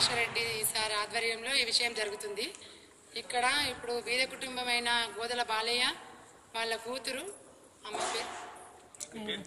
Nageswara Reddy sir ఆధ్వర్యంలో ఈ విషయం జరుగుతుంది ఇక్కడ ఇప్పుడు బీద కుటుంబమైన గోదల బాలయ్య వాళ్ళ కూతురు ఆమె పేరు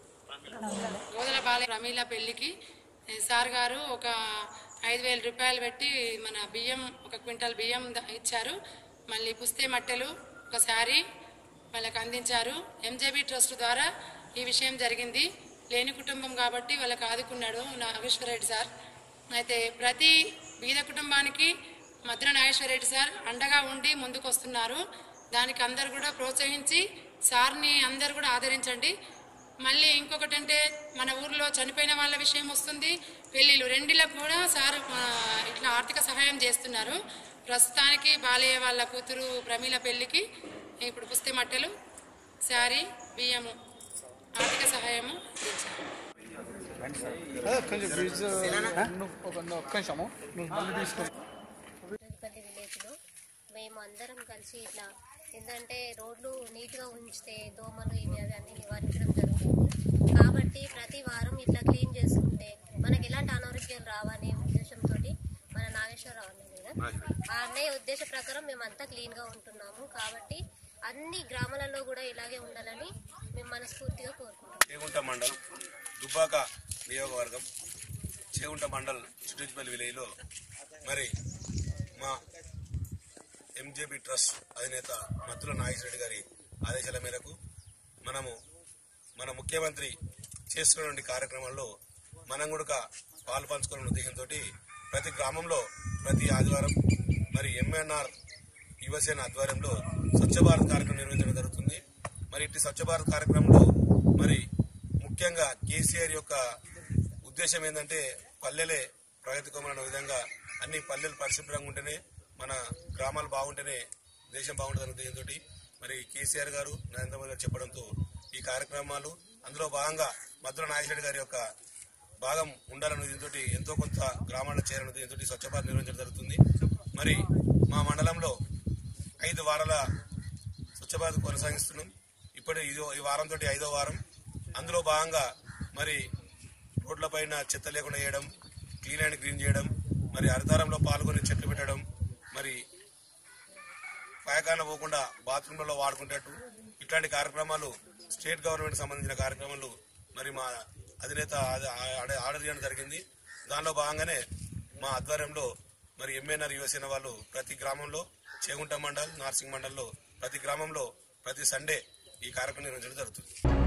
గోదల బాలయ్య రమీల పెళ్లికి ఏ, సార్ గారు ఒక ఐదు వేల రూపాయలు పెట్టి మన బియ్యం ఒక క్వింటల్ బియ్యం ద- ఇచ్చారు మళ్ళీ పుస్తే మట్టెలు ఒక శారీ వాళ్ళకి అందించారు ఎంజేబీ ట్రస్ట్ ద్వారా ఈ విషయం జరిగింది లేని కుటుంబం కాబట్టి వాళ్ళకి ఆదుకున్నాడు నాగేశ్వరరెడ్డి సార్ అయితే ప్రతి బీద కుటుంబానికి మద్ర నాగేశ్వరరెడ్డి సార్ అండగా ఉండి ముందుకు వస్తున్నారు దానికి అందరు కూడా ప్రోత్సహించి సార్ని అందరు కూడా ఆదరించండి మళ్ళీ ఇంకొకటి అంటే మన ఊర్లో చనిపోయిన వాళ్ళ విషయం వస్తుంది పెళ్లిళ్ళు రెండిలకు కూడా సార్ ఆ, ఇట్లా ఆర్థిక సహాయం చేస్తున్నారు ప్రస్తుతానికి బాలయ్య వాళ్ళ కూతురు ప్రమీల పెళ్లికి ఇప్పుడు పుస్తే మట్టెలు శారీ బియ్యము ఆర్థిక సహాయము అందించారు కొంచెం బ్రిడ్జ్ నువ్వు ఒక ఒక్క నిమిషము నువ్వు మళ్ళీ తీసుకుని పెద్దపల్లి విలేజ్లో మేము అందరం కలిసి ఇట్లా ఏంటంటే రోడ్లు నీట్గా ఉంచితే దోమలు ఇవి అవి అన్ని నివారించడం జరుగుతుంది కాబట్టి ప్రతి వారం ఇట్లా క్లీన్ చేసుకుంటే మనకి ఎలాంటి అనారోగ్యాలు రావనే ఉద్దేశంతో మన నాగేశ్వరరావు అన్నయ్య కదా ఆ అన్నయ్య ఉద్దేశ ప్రకారం మేమంతా క్లీన్గా ఉంటున్నాము కాబట్టి అన్ని గ్రామాలలో కూడా ఇలాగే ఉండాలని మేము మనస్ఫూర్తిగా కోరుకుంటున్నాం చేగుంట మండల్ దుబ్బాక నియోగవర్గం చేగుంట మండల్ చిట్టుపల్లి విలేజ్లో మరి మా ఎంజేబీ ట్రస్ట్ అధినేత మత్తుల నాగేశ్వరరెడ్డి గారి ఆదేశాల మేరకు మనము మన ముఖ్యమంత్రి చేస్తున్నటువంటి కార్యక్రమంలో మనం కూడా పాలు పంచుకున్న ఉద్దేశంతో ప్రతి గ్రామంలో ప్రతి ఆదివారం మరి ఎంఎన్ఆర్ యువసేన ఆధ్వర్యంలో స్వచ్ఛ భారత్ కార్యక్రమం నిర్వహించడం జరుగుతుంది మరి ఇట్టి స్వచ్ఛ భారత్ కార్యక్రమంలో మరి ముఖ్యంగా కేసీఆర్ యొక్క ఉద్దేశం ఏంటంటే పల్లెలే ప్రగతి కొమ్మలన్న విధంగా అన్ని పల్లెలు పరిశుభ్రంగా ఉంటేనే మన గ్రామాలు బాగుంటేనే దేశం బాగుంటుందన్న ఉద్దేశంతో మరి కేసీఆర్ గారు నరేంద్ర మోదీ గారు చెప్పడంతో ఈ కార్యక్రమాలు అందులో భాగంగా మధుర నాగేశ్వర గారి యొక్క భాగం ఉండాలన్న దీంతో ఎంతో కొంత గ్రామాల్లో చేరడం దీంతో స్వచ్ఛ భారత్ నిర్వహించడం జరుగుతుంది మరి మా మండలంలో ఐదు వారాల స్వచ్ఛ భారత్ కొనసాగిస్తున్నాం ఇప్పుడు ఇది ఈ వారంతో ఐదో వారం అందులో భాగంగా మరి రోడ్లపైన చెత్త లేకుండా చేయడం క్లీన్ అండ్ గ్రీన్ చేయడం మరి హరితారంలో పాల్గొని చెట్లు పెట్టడం మరి పాయకాన పోకుండా బాత్రూంలలో వాడుకునేటట్టు ఇట్లాంటి కార్యక్రమాలు స్టేట్ గవర్నమెంట్ సంబంధించిన కార్యక్రమాలు మరి మా అధినేత ఆద- ఆడ- ఆర్డర్ చేయడం జరిగింది దానిలో భాగంగానే మా ఆధ్వర్యంలో మరి ఎంఎన్ఆర్ యువసేన వాళ్ళు ప్రతి గ్రామంలో చేగుంట మండల్ నార్సింగ్ మండల్లో ప్రతి గ్రామంలో ప్రతి సండే ఈ కార్యక్రమం నిర్వహించడం జరుగుతుంది